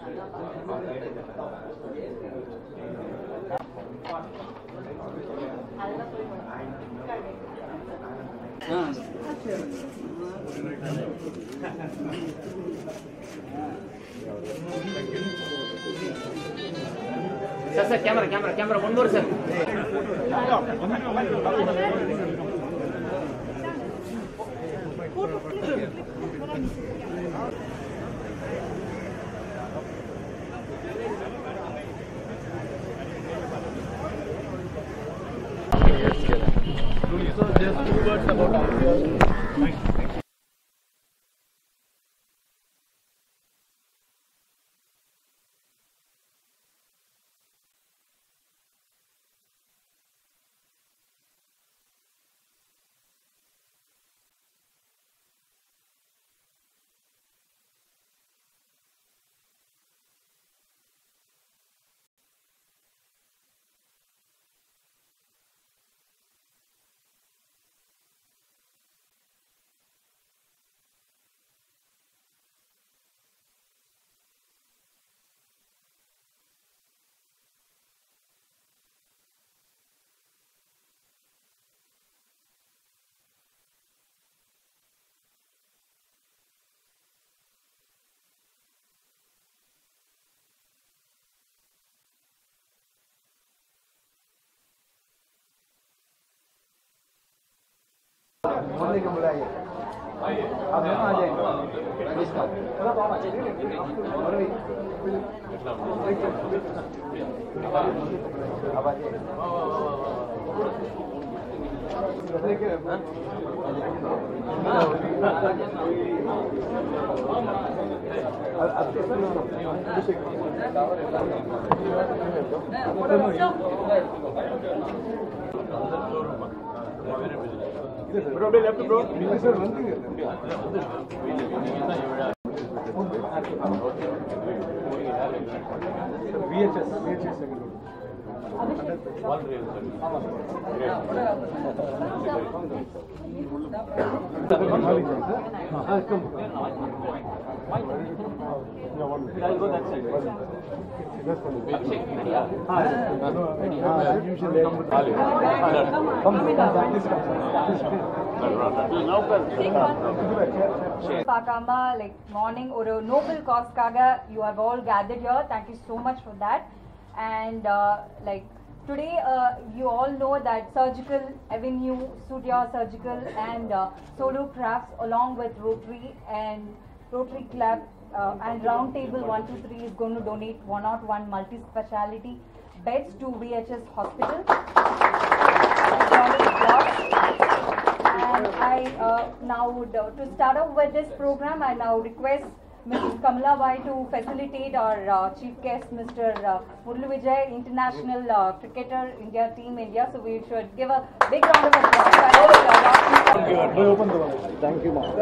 Sir sir camera camera camera ಒಂದು ಮೂರು sir बोलने को बुलाइए आप दोनों आ जाएंगे अब आ जाइए VHS, VHS Pakamba, like morning or a noble cause kaga, you have all gathered here. Thank you so much for that. And uh, like today, uh, you all know that Surgical Avenue, Surya Surgical, and uh, Solo Crafts, along with Rotary and Rotary Club uh, and Roundtable 123 is going to donate 101 multi-speciality beds to VHS Hospital. Round of applause. And I uh, now would, uh, to start off with this program, I now request Mrs. Kamala Bai to facilitate our uh, chief guest, Mr. Uh, Murli Vijay, international uh, cricketer, India team India. So we should give a big round of applause. I will, uh, Thank you, ma'am.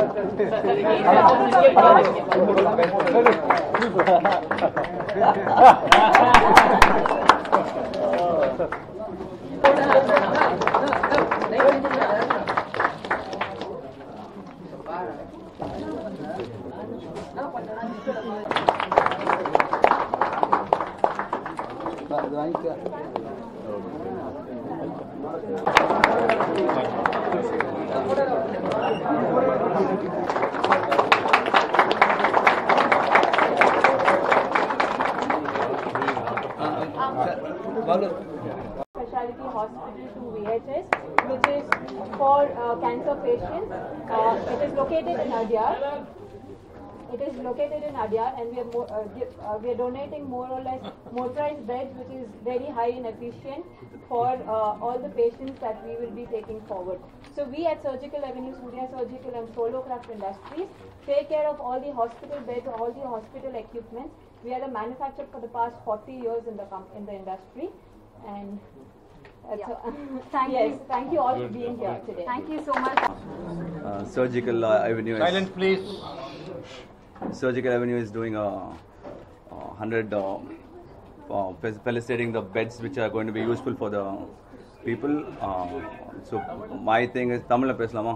specialty hospital to VHS, which is for uh, cancer patients. Uh, it is located in Adyar. It is located in Adyar, and we are mo- uh, give, uh, we are donating more or less motorized beds, which is very high and efficient for uh, all the patients that we will be taking forward. So we at Surgical Avenue, Surya Surgical, and Solo Craft Industries take care of all the hospital beds, all the hospital equipment. We are the manufacturer for the past 40 years in the com- in the industry, and that's Yeah. all. Thank yes, you. thank you all for being here today. Thank you so much. Uh, Surgical uh, Avenue is Silent, please. Surgical Avenue is doing a, a hundred uh, uh, fel- felicitating the beds which are going to be useful for the people. Uh, so my thing is தமிழ்ல பேசலாமா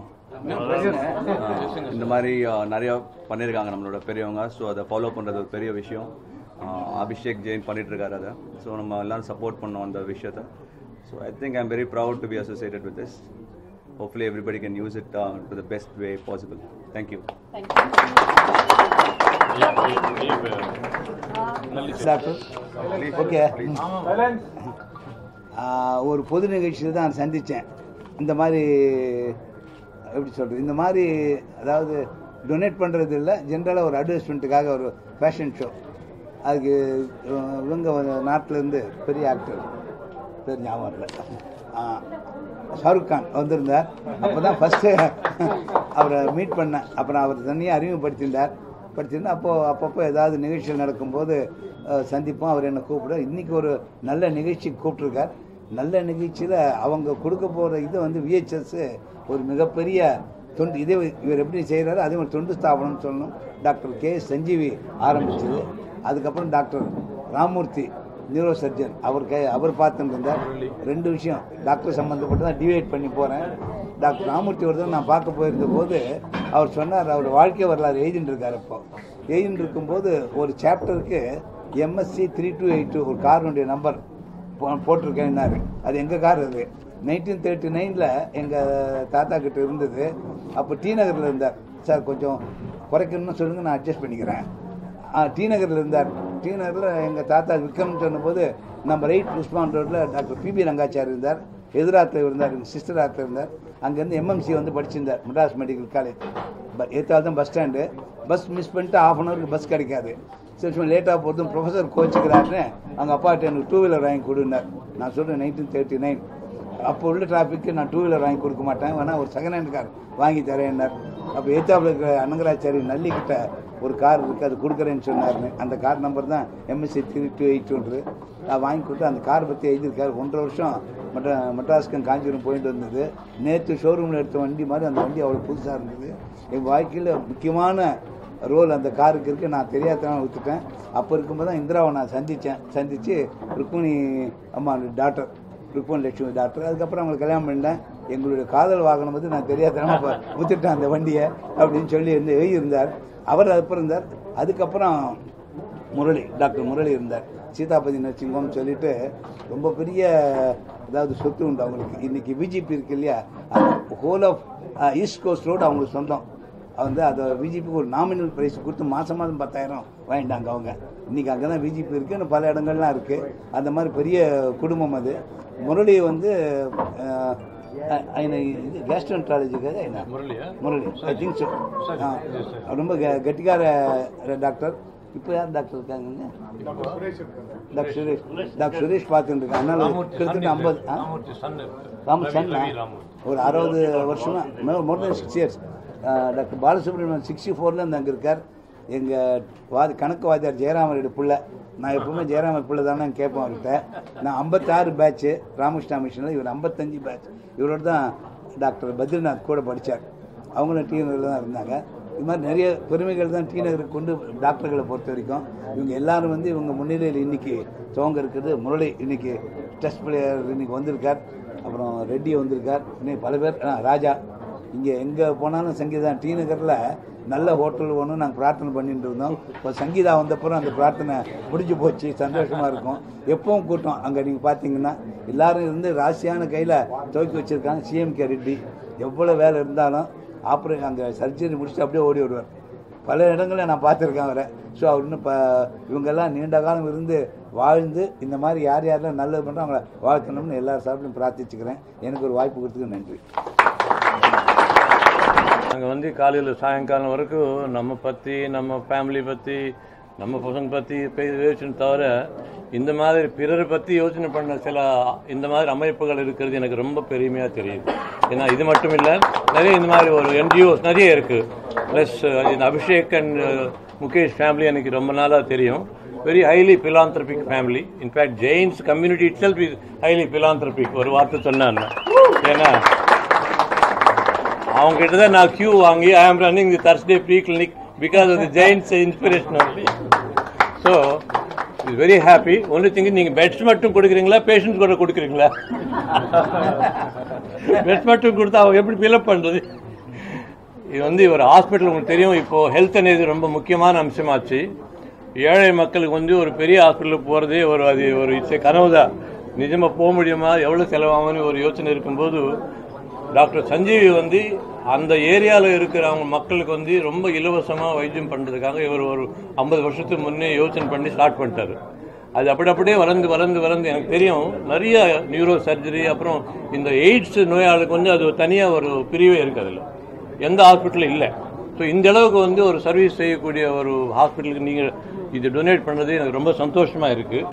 Uh, இந்த மாதிரி uh, நிறைய பண்ணியிருக்காங்க நம்மளோட பெரியவங்க so அதை follow பண்ணுறது ஒரு பெரிய விஷயம் அபிஷேக் ஜெயின் பண்ணிட்டு இருக்காரு அதை ஸோ நம்ம எல்லாரும் சப்போர்ட் பண்ணோம் அந்த விஷயத்தை so I think I'm very proud to be associated with this hopefully everybody can use it to the best way possible thank you Thank you. Doctor okay ஒரு பொது நிகழ்ச்சியில் தான் சந்தித்தேன் இந்த மாதிரி எப்படி சொல்கிறது இந்த மாதிரி அதாவது டொனேட் பண்ணுறது இல்லை ஜென்ரலாக ஒரு அட்வர்டைஸ்மெண்ட்டுக்காக ஒரு ஃபேஷன் ஷோ அதுக்கு அஹ், இவங்க ஒரு நாட்டிலேருந்து பெரிய ஆக்டர் பேர் ஞாபகம் இல்லை ஆ, ஷாருக் கான் வந்திருந்தார் அப்போ தான் ஃபஸ்ட்டு அவரை மீட் பண்ணேன் அப்புறம் அவர் தனியாக அறிமுகப்படுத்தியிருந்தார் படிச்சிருந்தா அப்போது அப்பப்போ ஏதாவது நிகழ்ச்சிகள் நடக்கும்போது அஹ், சந்திப்போம் அவர் என்னை கூப்பிட இன்றைக்கி ஒரு நல்ல நிகழ்ச்சிக்கு கூப்பிட்ருக்கார் நல்ல நிகழ்ச்சியில் அவங்க கொடுக்க போகிற இது வந்து விஹெச்எஸ் ஒரு மிகப்பெரிய தொண்டு இதே இவர் எப்படி செய்கிறாரு அதே ஒரு தொண்டு ஸ்தாபனம்னு சொல்லணும் டாக்டர் கே சஞ்சீவி ஆரம்பிச்சது அதுக்கப்புறம் டாக்டர் ராமூர்த்தி நியூரோ சர்ஜன் அவர் கை அவர் பார்த்துட்டு இருந்தார் ரெண்டு விஷயம் டாக்டர் சம்மந்தப்பட்டு தான் டிவைட் பண்ணி போகிறேன் டாக்டர் ராமூர்த்தி ஒரு தடவை நான் பார்க்க போயிருந்த போது அவர் சொன்னார் அவர் வாழ்க்கை வரலாறு எழுதிட்டு இருக்கார் இப்போ எழுதிட்டு இருக்கும்போது ஒரு சாப்டருக்கு MSC three two eight two ஒரு காரனுடைய நம்பர் போட்டிருக்கேன்னாரு அது எங்கள் கார் அது நைன்டீன் தேர்ட்டி நைனில் எங்கள் தாத்தா கிட்ட இருந்தது அப்போ டி நகரில் இருந்தார் சார் கொஞ்சம் குறைக்கணும்னு சொல்லுங்கள் நான் அட்ஜஸ்ட் பண்ணிக்கிறேன் ஆ, டி நகரில் இருந்தார் டி நகரில் எங்கள் தாத்தா விக்ரம்னு சொன்னபோது நம்ம ரைட் உஸ்மான் ரோட்டில் டாக்டர் பிபி ரங்காச்சார் இருந்தார் எதிராத்தில் இருந்தார் எங்கள் சிஸ்டர் ஆத்தில் இருந்தார் அங்கேருந்து எம்எம்சி வந்து படிச்சிருந்தார் மெட்ராஸ் மெடிக்கல் காலேஜ் ஏற்றால் தான் பஸ் ஸ்டாண்டு பஸ் மிஸ் பண்ணிட்டு ஆஃப் அன் ஹவருக்கு பஸ் கிடைக்காது சரி சும்மா லேட்டாக போகிறதும் ப்ரொஃபஸர் கோச்சுக்கிறாருன்னு அவங்க அப்பாட்ட எனக்கு டூ வீலர் வாங்கி கொடுனார் நான் சொல்கிறேன் நைன்டீன் தேர்ட்டி நைன் அப்போ உள்ள டிராஃபிக்கு நான் டூ வீலர் வாங்கி கொடுக்க மாட்டேன் வேணா ஒரு செகண்ட் ஹேண்ட் கார் வாங்கி தரேன்னார் அப்போ ஏத்தாப்புல இருக்கிற அனங்கராச்சாரி நல்லிக்கிட்ட ஒரு கார் இருக்குது அது கொடுக்குறேன்னு சொன்னாருன்னு அந்த கார் நம்பர் தான் எம்எஸ்சி த்ரீ டூ எயிட் ஒன்று நான் வாங்கி கொடுத்து அந்த கார் பற்றி எழுதியிருக்காரு ஒன்றரை வருஷம் மட்ட மெட்ராஸ்க்கும் காஞ்சிபுரம் போயிட்டு வந்தது நேற்று ஷோரூமில் எடுத்த வண்டி மாதிரி அந்த வண்டி அவ்வளோ புதுசாக இருந்தது என் வாழ்க்கையில் முக்கியமான ரோல் அந்த காருக்கு இருக்குது நான் தெரியாதனால விட்டுட்டேன் அப்போ இருக்கும்போது தான் இந்திராவை நான் சந்தித்தேன் சந்தித்து ருக்மிணி அம்மா டாக்டர் ருக்மன் லட்சுமி டாக்டர் அதுக்கப்புறம் அவங்களுக்கு கல்யாணம் பண்ணிட்டேன் எங்களுடைய காதல் வாகனம் வந்து நான் தெரியாதனமா இப்போ வித்துட்டேன் அந்த வண்டியை அப்படின்னு சொல்லி இருந்து எழுதியிருந்தார் அவர் அதுக்கப்புறம் இருந்தார் அதுக்கப்புறம் முரளி டாக்டர் முரளி இருந்தார் சீதாபதி நரசிங்கம் சொல்லிட்டு ரொம்ப பெரிய அதாவது சொத்து உண்டு அவங்களுக்கு இன்னைக்கு பிஜேபி இருக்கு இல்லையா whole of East Coast Road அவங்களுக்கு சொந்தம் வந்து அதை பிஜேபிக்கு ஒரு நாமினல் ப்ரைஸ் கொடுத்து மாதம் மாதம் பத்தாயிரம் வாங்கிட்டாங்க அவங்க இன்னைக்கு அங்கே தான் பிஜேபி இருக்குது இன்னும் பல இடங்கள்லாம் இருக்குது அந்த மாதிரி பெரிய குடும்பம் அது முரளி வந்து அஹ், அஹ், என்ன இது கேஸ்ட்ரன்ட்ராலஜிக்காக என்ன முரளி ஐ திங்க் ஸோ ரொம்ப கெ- கெட்டிக்கார டாக்டர் இப்போ யார் டாக்டர் இருக்காங்க டாக்டர் சுரேஷ் டாக்டர் சுரேஷ் பார்த்துட்டு இருக்கேன் அதனால கிட்டத்தட்ட ஐம்பது ஆ? ராமு சன்னா ஒரு அறுபது வருஷமா more than six years doctor Balasubramanian sixty ஃபோர்லேருந்து அங்கே இருக்கார் எங்கள் வாதி கணக்கு வாத்தியார் ஜெயராமருடைய பிள்ளை நான் எப்பவுமே ஜெயராமர் பிள்ளை தானே கேட்பேன் அவர்கிட்ட நான் ஐம்பத்தாறு பேட்ச்சு ராமகிருஷ்ணா மிஷனில் இவர் ஐம்பத்தஞ்சு பேட்ச் இவரோட தான் டாக்டர் பத்ரிநாத் கூட படித்தார் அவங்களும் டி நகரில் தான் இருந்தாங்க இது மாதிரி நிறைய பெருமைகள் தான் டி நகருக்கு கொண்டு டாக்டர்களை பொறுத்த வரைக்கும் இவங்க எல்லாரும் வந்து இவங்க முன்னிலையில் இன்னைக்கு துவங்க இருக்குது முரளி இன்னைக்கு டெஸ்ட் பிளேயர் இன்னைக்கு வந்திருக்கார் அப்புறம் ரெட்டி வந்திருக்கார் இன்னும் பல பேர் ஆ, ராஜா இங்கே எங்கே போனாலும் சங்கீதா டி நகரில் நல்ல ஹோட்டல் வேணும் நாங்கள் பிரார்த்தனை பண்ணிட்டு இருந்தோம் இப்போ சங்கீதா வந்தப்புறம் அந்த பிரார்த்தனை முடிஞ்சு போச்சு சந்தோஷமாக இருக்கும் எப்பவும் கூட்டம் அங்கே நீங்கள் பார்த்தீங்கன்னா எல்லாரும் இருந்து ராசியான கையில் துவக்கி வச்சுருக்காங்க சிஎம்கே ரெட்டி எவ்வளோ வேலை இருந்தாலும் ஆப்ரேஷன் அங்கே சர்ஜரி முடிச்சுட்டு அப்படியே ஓடி வருவார் பல இடங்களில் நான் பார்த்துருக்கேன் அவரை ஸோ அவர் இன்னும் இப்போ இவங்கெல்லாம் நீண்ட காலம் இருந்து வாழ்ந்து இந்த மாதிரி யார் யாரெல்லாம் நல்லது பண்ணுறோம் அவங்கள வாழ்த்தணும்னு எல்லா சார்பிலும் பிரார்த்திச்சுக்கிறேன் எனக்கு ஒரு வாய்ப்பு கொடுத்ததுக்கு நன்றி நாங்கள் வந்து காலையில் சாயங்காலம் வரைக்கும் நம்ம பற்றி நம்ம ஃபேமிலி பற்றி நம்ம பசங்க பற்றி யோசனை தவிர இந்த மாதிரி பிறரை பற்றி யோசனை பண்ண சில இந்த மாதிரி அமைப்புகள் இருக்கிறது எனக்கு ரொம்ப பெருமையாக தெரியுது ஏன்னா இது மட்டும் இல்லை நிறைய இந்த மாதிரி ஒரு என்ஜிஓஸ் நிறைய இருக்குது ப்ளஸ் இந்த அபிஷேக் அண்ட் முகேஷ் ஃபேமிலி எனக்கு ரொம்ப நாளாக தெரியும் very highly philanthropic family in fact Jains community itself is highly philanthropic ஒரு வார்த்தை சொன்னான் ஏன்னா அவங்க கிட்ட தான் நான் கியூ வாங்கி I am running the Thursday free clinic because of the Jains inspiration only so is very happy only thing நீங்கள் பெட்ஸ் மட்டும் கொடுக்குறீங்களா பேஷண்ட்ஸ் கூட கொடுக்குறீங்களா பெட்ஸ் மட்டும் கொடுத்தா அவங்க எப்படி ஃபில்அப் பண்ணுறது இது வந்து ஒரு ஹாஸ்பிட்டல் உங்களுக்கு தெரியும் இப்போ ஹெல்த் అనేది ரொம்ப முக்கியமான அம்சமாச்சு ஏழை மக்களுக்கு வந்து ஒரு பெரிய ஹாஸ்பிட்டலுக்கு போகிறதே ஒரு அது ஒரு இட்ஸ் கனவு தான் நிஜமாக போக முடியுமா எவ்வளோ செலவாகும்னு ஒரு யோசனை இருக்கும்போது டாக்டர் சஞ்சீவி வந்து அந்த ஏரியாவில் இருக்கிற அவங்க மக்களுக்கு வந்து ரொம்ப இலவசமாக வைத்தியம் பண்ணுறதுக்காக இவர் ஒரு ஐம்பது வருஷத்துக்கு முன்னே யோசனை பண்ணி ஸ்டார்ட் பண்ணிட்டாரு அது அப்படி அப்படியே வளர்ந்து வளர்ந்து வளர்ந்து எனக்கு தெரியும் நிறைய நியூரோ சர்ஜரி அப்புறம் இந்த எய்ட்ஸ் நோயாளுக்கு வந்து அது தனியாக ஒரு பிரிவே இருக்குது அதில் எந்த ஹாஸ்பிட்டலும் இல்லை ஸோ இந்த அளவுக்கு வந்து ஒரு சர்வீஸ் செய்யக்கூடிய ஒரு ஹாஸ்பிட்டலுக்கு நீங்கள் இது டொனேட் பண்ணுறது எனக்கு ரொம்ப சந்தோஷமாக இருக்குது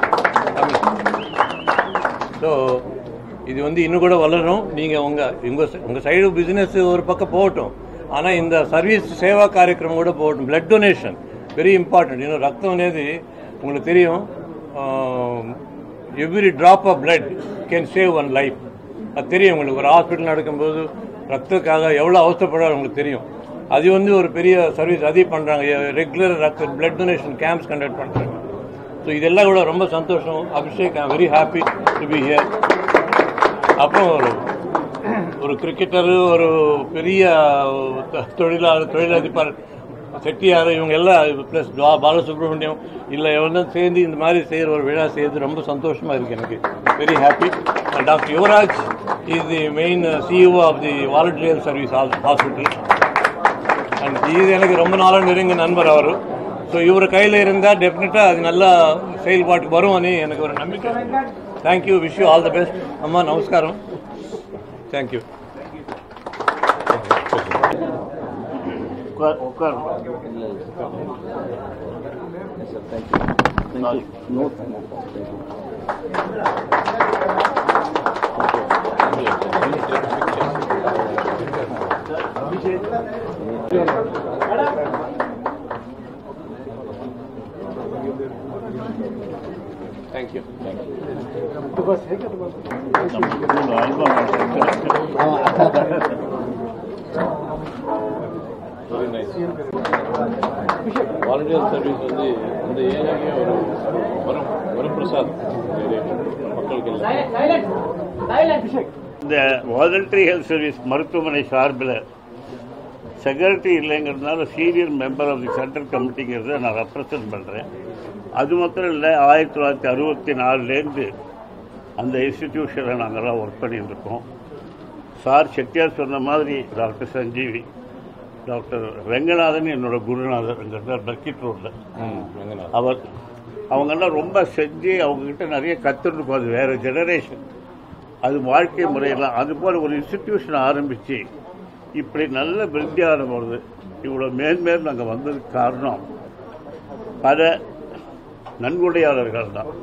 ஸோ இது வந்து இன்னும் கூட வளரும் நீங்கள் உங்கள் உங்கள் உங்கள் சைடு பிஸ்னஸ் ஒரு பக்கம் போகட்டும் ஆனால் இந்த சர்வீஸ் சேவா காரியக்கிரமம் கூட போகட்டும் பிளட் டொனேஷன் வெரி இம்பார்ட்டன்ட் இன்னும் ரத்தம் అనేది உங்களுக்கு தெரியும் every drop of blood can save one life அது தெரியும் உங்களுக்கு ஒரு ஹாஸ்பிட்டல் நடக்கும்போது ரத்தத்துக்காக எவ்வளோ அவசரப்படுறாரு உங்களுக்கு தெரியும் அது வந்து ஒரு பெரிய சர்வீஸ் அதையும் பண்ணுறாங்க ரெகுலர் ரத்த பிளட் டொனேஷன் கேம்ப்ஸ் கண்டக்ட் பண்ணுறாங்க ஸோ இதெல்லாம் கூட ரொம்ப சந்தோஷம் Abhishek I very happy to be here அப்புறம் ஒரு ஒரு கிரிக்கெட்டரு ஒரு பெரிய தொ- தொழிலாளர் தொழிலதிபர் செட்டியார் இவங்க எல்லாம் ப்ளஸ் பாலசுப்ரமணியம் இல்லை எவனும் சேர்ந்து இந்த மாதிரி செய்கிற ஒரு விழா செய்யறது ரொம்ப சந்தோஷமாக இருக்குது எனக்கு very happy doctor Yuvaraj is the main CEO of the volunteer service hospital and இது எனக்கு ரொம்ப நாளாக நெருங்கிய நண்பர் அவர் ஸோ இவர் கையில் இருந்தால் டெஃபினட்டாக அது நல்லா செயல்பாட்டுக்கு வரும்னு எனக்கு ஒரு நம்பிக்கை thank you wish you all the best அம்மா நமஸ்காரம் thank you thank you very nice volunteer service வந்து இந்த ஏரியாவே ஒரு வரம் வரப்பிரசாத் மக்களுக்கு எல்லாம் இந்த வாலண்டரி ஹெல்த் சர்வீஸ் மருத்துவமனை சார்பில் செக்ரட்டரி இல்லைங்கிறதுனால senior member of the central கமிட்டிங்கிறத நான் ரெப்ரசன்ட் பண்ணுறேன் அது மாத்திரம் இல்லை ஆயிரத்தி தொள்ளாயிரத்தி அறுபத்தி நாலுலேருந்து அந்த இன்ஸ்டிடியூஷனில் நாங்கள்லாம் ஒர்க் பண்ணிட்டு இருக்கோம் சார் செட்டியார் சொன்ன மாதிரி டாக்டர் சஞ்சீவி டாக்டர் ரெங்கநாதன் என்னோட குருநாதர்ங்கிறத பர்கிட் ரோட்டில் ம் அவர் அவங்கெல்லாம் ரொம்ப செஞ்சு அவங்கக்கிட்ட நிறைய கற்றுருக்கோம் அது வேறு ஜெனரேஷன் அது வாழ்க்கை முறையெல்லாம் அது போல் ஒரு இன்ஸ்டிடியூஷன் ஆரம்பித்து இப்படி நல்ல விருத்தியான பொழுது இவ்வளோ மேன்மேல் நாங்கள் வந்ததுக்கு காரணம் பல நன்கொடையாளர்கள் தான்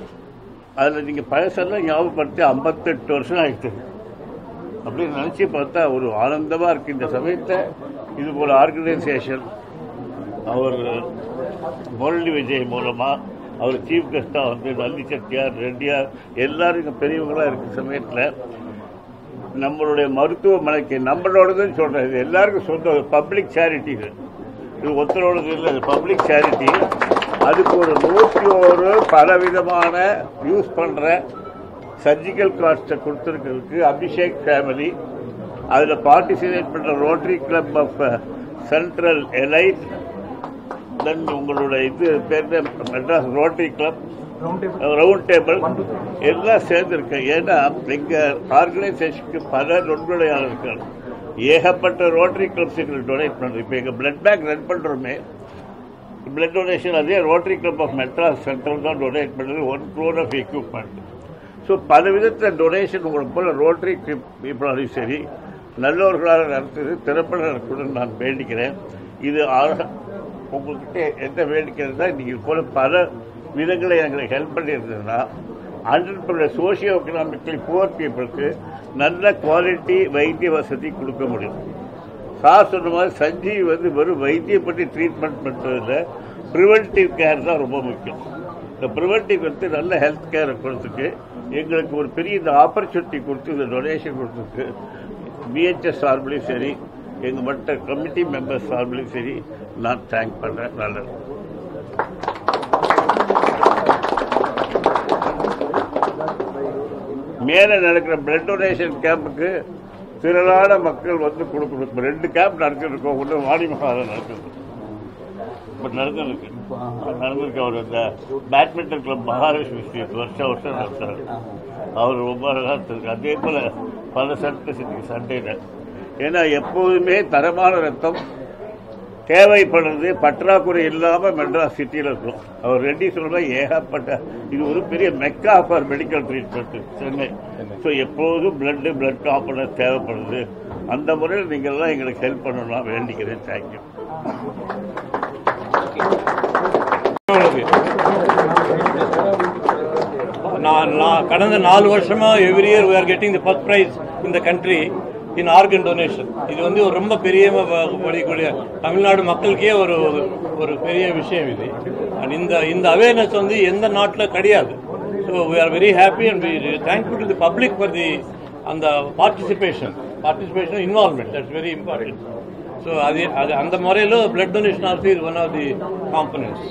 அதில் நீங்கள் பழசெல்லாம் ஞாபகப்படுத்தி ஐம்பத்தெட்டு வருஷம் ஆயிடுச்சு அப்படின்னு நினச்சி பார்த்தா ஒரு ஆனந்தமாக இருக்குது இந்த சமயத்தை இது போல் ஆர்கனைசேஷன் அவர் முரளி விஜய் மூலமாக அவர் சீஃப் கெஸ்டாக வந்து நல்லி செட்டியார் ரெட்டியார் எல்லாரும் இங்கே பெரியவங்களாக இருக்கிற சமயத்தில் நம்மளுடைய மருத்துவமனைக்கு நம்மளோடதுன்னு சொல்கிறேன் இது எல்லாருக்கும் சொந்த பப்ளிக் சேரிட்டி இது இது ஒருத்தரோடது இல்லை இது பப்ளிக் சேரிட்டி அதுக்கு ஒரு நூற்றி ஒரு பலவிதமான யூஸ் பண்ணுற சர்ஜிக்கல் காஸ்ட்டை கொடுத்துருக்கிறதுக்கு அபிஷேக் ஃபேமிலி அதில் பார்ட்டிசிபேட் பண்ணுற Rotary Club of Central Elite then உங்களோட இது பேர் Madras Rotary Club Round Table எல்லாம் சேர்ந்துருக்கேன் ஏன்னா எங்கள் ஆர்கனைசேஷனுக்கு பல நொன்கொடையாளர்கள் ஏகப்பட்ட ரோட்டரி கிளப்ஸ் எங்களுக்கு டொனேட் பண்ணுறோம் இப்போ எங்கள் பிளட் பேங்க் ரன் பண்ணுறோமே பிளட் டொனேஷன் அதே Rotary Club of Madras Central தான் டொனேட் பண்ணுறது one crore of equipment so பல விதத்தில் டொனேஷன் உங்களுக்கு போல ரோட்டரி பீப்புளாலும் சரி நல்லவர்களாக நடத்துது திறப்பட நடக்கணும்னு நான் வேண்டிக்கிறேன் இது ஆ- உங்கள்கிட்ட எந்த வேண்டிக்கிறதுனா நீங்கள் போல பல விதங்களை எங்களுக்கு ஹெல்ப் பண்ணியிருந்ததுன்னா hundred percent socio economically poor பீப்புளுக்கு நல்ல குவாலிட்டி வைத்திய வசதி கொடுக்க முடியும் சார் சொன்ன மாதிரி சஞ்சீவ் வந்து வெறும் வைத்தியம் பற்றி ட்ரீட்மெண்ட் பண்ணுறதில்ல ப்ரிவென்டிவ் கேர் தான் ரொம்ப முக்கியம் இந்த ப்ரிவென்டிவ் வந்து நல்ல ஹெல்த் கேர் கொடுத்துட்டு எங்களுக்கு ஒரு பெரிய இந்த ஆப்பர்ச்சுனிட்டி கொடுத்து இந்த டொனேஷன் கொடுத்துருக்கு பிஹெச்எஸ் சார்பிலையும் சரி எங்கள் மற்ற கமிட்டி மெம்பர்ஸ் சார்பிலையும் சரி நான் தேங்க் பண்ணுறேன் நல்லது மேலே நடக்கிற பிளட் டொனேஷன் கேம்புக்கு திரளான மக்கள் வந்து கொடுக்கணும் இப்ப ரெண்டு கேம்ப் நடத்திருக்கோம் ஒன்று வாணி மகாதம் நடக்குது இப்போ நடந்திருக்கு நடந்திருக்கு அவர் இந்த பேட்மிண்டன் கிளப் மகாலட்சுமி ஸ்ட்ரீட் வருஷம் வருஷம் நடத்துறாரு அவர் ரொம்ப அழகாக இருக்கு அதே போல் பல சென்டர்ஸ் இன்னைக்கு சண்டேல ஏன்னா எப்போதுமே தரமான ரத்தம் தேவைப்படுறது பற்றாக்குறை இல்லாமல் மெட்ராஸ் சிட்டியில் இருக்கும் அவர் ரெட்டி சொல்ற ஏகப்பட்ட இது ஒரு பெரிய Mecca for medical treatment Chennai so எப்போதும் பிளட்டு பிளட் காம்பனன்ஸ் தேவைப்படுது அந்த முறையில் நீங்கள்லாம் எங்களுக்கு ஹெல்ப் பண்ணணும் வேண்டிக்கிறேன் தேங்க்யூ நான் நான் கடந்த நாலு வருஷமா every year we are getting the first prize in the country in organ donation இது வந்து ஒரு ரொம்ப பெரிய படிக்கக்கூடிய தமிழ்நாடு மக்களுக்கே ஒரு ஒரு பெரிய விஷயம் இது அண்ட் இந்த இந்த அவேர்னஸ் வந்து எந்த நாட்டில் கிடையாது so we are very happy and we thankful to the public for the அந்த participation participation involvement that's very important so அது அது அந்த முறையில் பிளட் டொனேஷன் ஆல்சோ இது ஒன் ஆஃப் தி காம்பனன்ட்ஸ்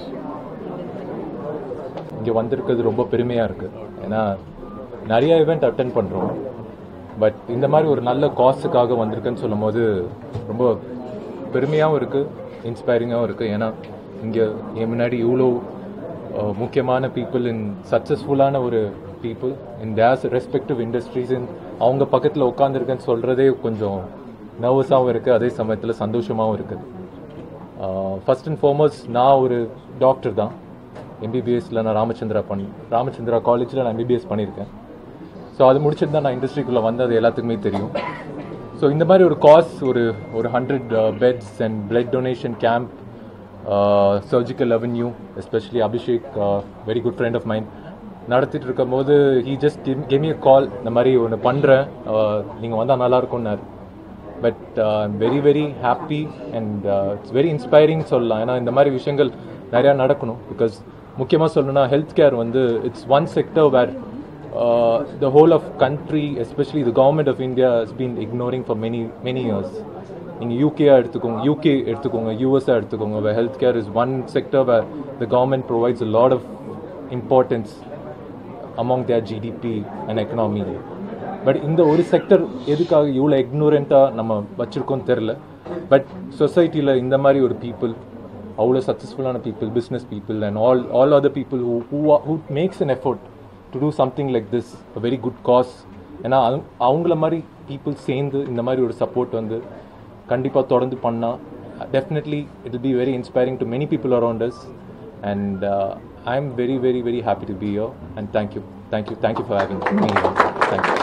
இங்கே வந்திருக்கிறது ரொம்ப பெருமையாக இருக்குது ஏன்னா நிறைய ஈவெண்ட் அட்டன் பண்ணுறோம் பட் இந்த மாதிரி ஒரு நல்ல காசுக்காக வந்திருக்குன்னு சொல்லும் போது ரொம்ப பெருமையாகவும் இருக்குது இன்ஸ்பைரிங்காகவும் இருக்குது ஏன்னா இங்கே என் முன்னாடி இவ்வளோ அஹ், முக்கியமான பீப்புள் இன் சக்ஸஸ்ஃபுல்லான ஒரு people in theirs respective industries in அவங்க பக்கத்தில் உட்காந்துருக்கேன்னு சொல்கிறதே கொஞ்சம் நர்வஸாகவும் இருக்குது அதே சமயத்தில் சந்தோஷமாகவும் இருக்குது ஃபர்ஸ்ட் அண்ட் ஃபார்மோஸ்ட் நான் ஒரு டாக்டர் தான் எம்பிபிஎஸ்ல நான் ராமச்சந்திரா பண்ணி ராமச்சந்திரா காலேஜில் நான் எம்பிபிஎஸ் பண்ணியிருக்கேன் ஸோ அது முடிச்சுட்டு தான் நான் இண்டஸ்ட்ரிக்குள்ளே வந்தது எல்லாத்துக்குமே தெரியும் ஸோ இந்த மாதிரி ஒரு காஸ் ஒரு ஒரு hundred beds and blood donation camp surgical avenue especially Abhishek very good friend of mind நடத்திட்டு இருக்கும்போது he just give me call இந்த மாதிரி ஒன்று பண்ணுறேன் நீங்கள் வந்தால் நல்லா இருக்கும்னாரு but very very happy and it's very inspiring சொல்லலாம் ஏன்னா இந்த மாதிரி விஷயங்கள் நிறையா நடக்கணும் பிகாஸ் முக்கியமாக சொல்லணும்னா ஹெல்த் கேர் வந்து it's one sector where the whole of country especially the government of India has been ignoring for many many years நீங்கள் யூகேயா எடுத்துக்கோங்க யூகே எடுத்துக்கோங்க யூஎஸ்ஆ எடுத்துக்கோங்க health care is one sector where the government provides a lot of importance among their GDP and economy but இந்த ஒரு sector எதுக்காக இவ்வளோ இக்னோரண்ட்டாக நம்ம வச்சுருக்கோம் தெரில பட் சொசைட்டியில் இந்த மாதிரி ஒரு பீப்புள் அவ்வளோ சக்ஸஸ்ஃபுல்லான people business people and all all other people who who who makes an effort to do something like this a very good cause ஏன்னா அவங்க- அவங்கள மாதிரி பீப்புள் சேர்ந்து இந்த மாதிரி ஒரு சப்போர்ட் வந்து கண்டிப்பாக தொடர்ந்து பண்ணால் definitely it will be very inspiring to many people around us and uh, I'm very, very, very happy to be here. And thank you, thank you, thank you for having me here. Thank you.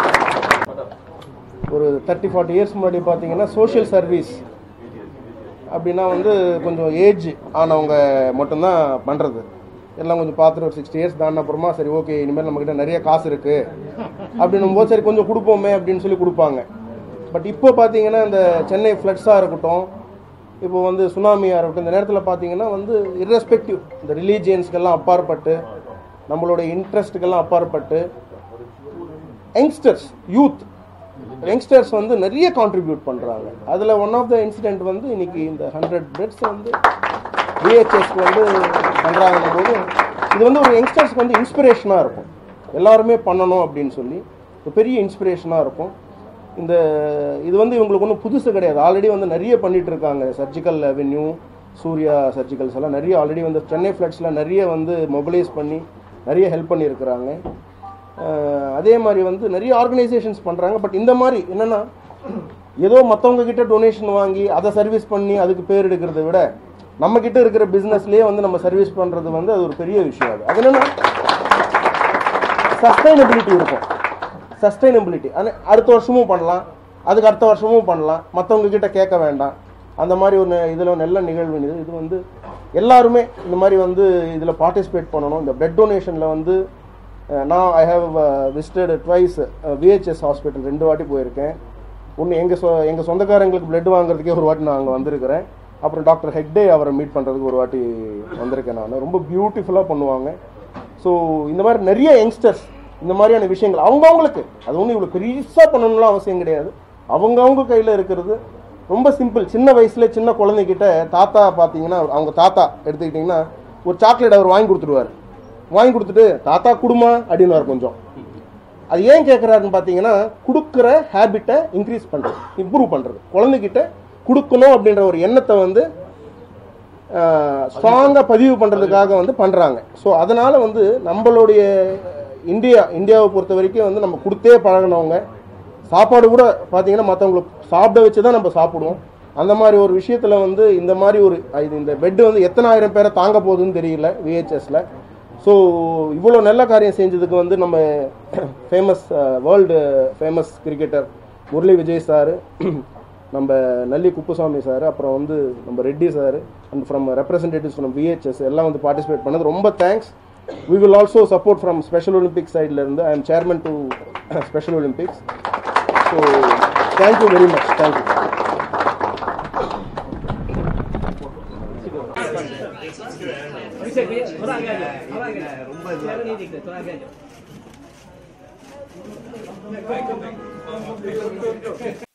ஒரு thirty forty years முன்னாடி பார்த்தீங்கன்னா social service அப்படின்னா வந்து கொஞ்சம் age ஆனவங்க மட்டும்தான் பண்ணுறது எல்லாம் கொஞ்சம் பார்த்துட்டு ஒரு சிக்ஸ்டி இயர்ஸ் தாண்டின அப்புறமா சரி ஓகே இனிமேல் நம்மக்கிட்ட நிறைய காசு இருக்குது அப்படின்னும் போது சரி கொஞ்சம் கொடுப்போமே அப்படின்னு சொல்லி கொடுப்பாங்க பட் இப்போ பார்த்தீங்கன்னா இந்த சென்னை ஃப்ளட்ஸாக இருக்கட்டும் இப்போ வந்து சுனாமியாக இருக்கட்டும் இந்த நேரத்தில் பார்த்தீங்கன்னா வந்து irrespective இந்த ரிலீஜியன்ஸ்க்கெல்லாம் அப்பாற்பட்டு நம்மளோட இன்ட்ரெஸ்ட்டுக்கெல்லாம் அப்பாற்பட்டு யங்ஸ்டர்ஸ் யூத் யங்ஸ்டர்ஸ் வந்து நிறைய கான்ட்ரிபியூட் பண்ணுறாங்க அதில் ஒன் ஆஃப் த இன்சிடென்ட் வந்து இன்னைக்கு இந்த ஹண்ட்ரட் பெட்ஸ் வந்து விஹெச்எஸ்க்கு வந்து பண்ணுறாங்கன்னும் போது இது வந்து ஒரு யங்ஸ்டர்ஸ்க்கு வந்து இன்ஸ்பிரேஷனாக இருக்கும் எல்லாருமே பண்ணணும் அப்படின்னு சொல்லி ஒரு பெரிய இன்ஸ்பிரேஷனாக இருக்கும் இந்த இது வந்து இவங்களுக்கு ஒன்றும் புதுசு கிடையாது ஆல்ரெடி வந்து நிறைய பண்ணிட்டு இருக்காங்க சர்ஜிக்கல் அவென்யூ சூர்யா சர்ஜிக்கல்ஸ் எல்லாம் நிறைய ஆல்ரெடி வந்து சென்னை ஃப்ளட்ஸில் நிறைய வந்து மொபிலைஸ் பண்ணி நிறைய ஹெல்ப் பண்ணியிருக்கிறாங்க அஹ் அதே மாதிரி வந்து நிறைய ஆர்கனைசேஷன்ஸ் பண்ணுறாங்க பட் இந்த மாதிரி என்னென்னா ஏதோ மற்றவங்க கிட்ட டொனேஷன் வாங்கி அதை சர்வீஸ் பண்ணி அதுக்கு பேர் எடுக்கிறத விட நம்ம கிட்ட இருக்கிற பிஸ்னஸ்லேயே வந்து நம்ம சர்வீஸ் பண்ணுறது வந்து அது ஒரு பெரிய விஷயம் அது அது என்னென்னா சஸ்டைனபிலிட்டி இருக்கும் சஸ்டைனபிலிட்டி அடுத்த வருஷமும் பண்ணலாம் அதுக்கு அடுத்த வருஷமும் பண்ணலாம் மற்றவங்க கிட்ட கேட்க வேண்டாம் அந்த மாதிரி ஒரு இதில் நல்ல நிகழ்வு இது இது வந்து எல்லாருமே இந்த மாதிரி வந்து இதில் பார்ட்டிசிபேட் பண்ணணும் இந்த பிளட் டொனேஷனில் வந்து அஹ், நான் I have visited twice VHS hospital ரெண்டு வாட்டி போயிருக்கேன் ஒன்று எங்கள் சொ எங்கள் சொந்தக்காரங்களுக்கு பிளட் வாங்குறதுக்கே ஒரு வாட்டி நான் அங்கே வந்திருக்கிறேன் அப்புறம் டாக்டர் ஹெக்டே அவரை மீட் பண்ணுறதுக்கு ஒரு வாட்டி வந்திருக்கேன் நான் ரொம்ப பியூட்டிஃபுல்லாக பண்ணுவாங்க ஸோ இந்த மாதிரி நிறைய யங்ஸ்டர்ஸ் இந்த மாதிரியான விஷயங்கள் அவங்கவுங்களுக்கு அது ஒன்றும் இவ்வளோ பெருசாக பண்ணணும்லாம் அவசியம் கிடையாது அவங்கவுங்க கையில் இருக்கிறது ரொம்ப சிம்பிள் சின்ன வயசுல சின்ன குழந்தைகிட்ட தாத்தா பார்த்தீங்கன்னா அவங்க தாத்தா எடுத்துக்கிட்டிங்கன்னா ஒரு சாக்லேட் அவர் வாங்கி கொடுத்துருவார் வாங்கி கொடுத்துட்டு தாத்தா குடுமா அப்படின்னு கொஞ்சம் அது ஏன் கேட்குறாருன்னு பார்த்தீங்கன்னா கொடுக்குற ஹேபிட்டை இன்க்ரீஸ் பண்ணுறது இம்ப்ரூவ் பண்ணுறது குழந்தைகிட்ட கொடுக்கணும் அப்படின்ற ஒரு எண்ணத்தை வந்து ஸ்ட்ராங்காக பதிவு பண்ணுறதுக்காக வந்து பண்ணுறாங்க ஸோ அதனால் வந்து நம்மளுடைய இந்தியா இந்தியாவை பொறுத்த வரைக்கும் வந்து நம்ம கொடுத்தே பழகினவங்க சாப்பாடு கூட பார்த்தீங்கன்னா மற்றவங்களுக்கு சாப்பிட வச்சு தான் நம்ம சாப்பிடுவோம் அந்த மாதிரி ஒரு விஷயத்தில் வந்து இந்த மாதிரி ஒரு இது இந்த பெட்டு வந்து எத்தனை ஆயிரம் பேரை தாங்க போகுதுன்னு தெரியல விஹெச்எஸில் ஸோ இவ்வளோ நல்ல காரியம் செஞ்சதுக்கு வந்து நம்ம famous world famous cricketer Murali Vijay sir நம்ம நல்லி குப்புசாமி சார் அப்புறம் வந்து நம்ம Reddy sir and from representatives from VHS எல்லாம் வந்து பார்ட்டிசிபேட் பண்ணது ரொம்ப thanks we will also support from special Olympics சைடில் இருந்து I am chairman to special Olympics so thank you very much thank you थोड़ा आगे आ जाओ थोड़ा आगे आ जाओ चेहरा नहीं दिखता थोड़ा आगे आ जाओ